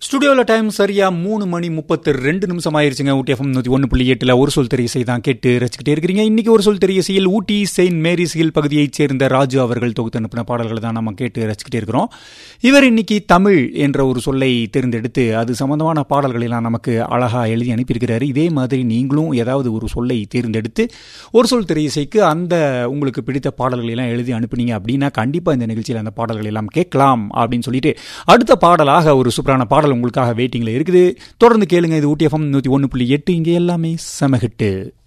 ஸ்டுடியோவில் டைம் சரியா மூணு மணி முப்பத்தி ரெண்டு நிமிஷம் ஆயிருச்சுங்க ஊட்டி எஃப்எம் நூற்றி ஒன்று புள்ளி எட்டில் ஒரு சொல் தெரிய இசை தான் கேட்டு ரசிக்கிட்டே இருக்கிறீங்க இன்னைக்கு ஒரு சொல் தெரிய இசையில் ஊட்டி செயின்ட் மேரிஸ் ஹில் பகுதியைச் சேர்ந்த ராஜு அவர்கள் தொகுத்து அனுப்பின பாடல்களை தான் நம்ம கேட்டு ரசிக்கிட்டே இருக்கிறோம் இவர் இன்னைக்கு தமிழ் என்ற ஒரு சொல்லை தேர்ந்தெடுத்து அது சம்பந்தமான பாடல்களை எல்லாம் நமக்கு அழகா எழுதி அனுப்பியிருக்கிறாரு இதே மாதிரி நீங்களும் ஏதாவது ஒரு சொல்லை தேர்ந்தெடுத்து ஒரு சொல் தெரிய இசைக்கு அந்த உங்களுக்கு பிடித்த பாடல்களை எல்லாம் எழுதி அனுப்புனீங்க அப்படின்னா கண்டிப்பாக இந்த நிகழ்ச்சியில் அந்த பாடல்கள் எல்லாம் கேட்கலாம் அப்படின்னு சொல்லிட்டு அடுத்த பாடலாக ஒரு சூப்பரான பாடல் உங்களுக்காக வெயிட்டிங்கில் இருக்குது தொடர்ந்து கேளுங்க இது ஊட்டி எஃப்எம் நூற்றி ஒன்று புள்ளி எட்டு இங்கே எல்லாமே செமஹிட்டு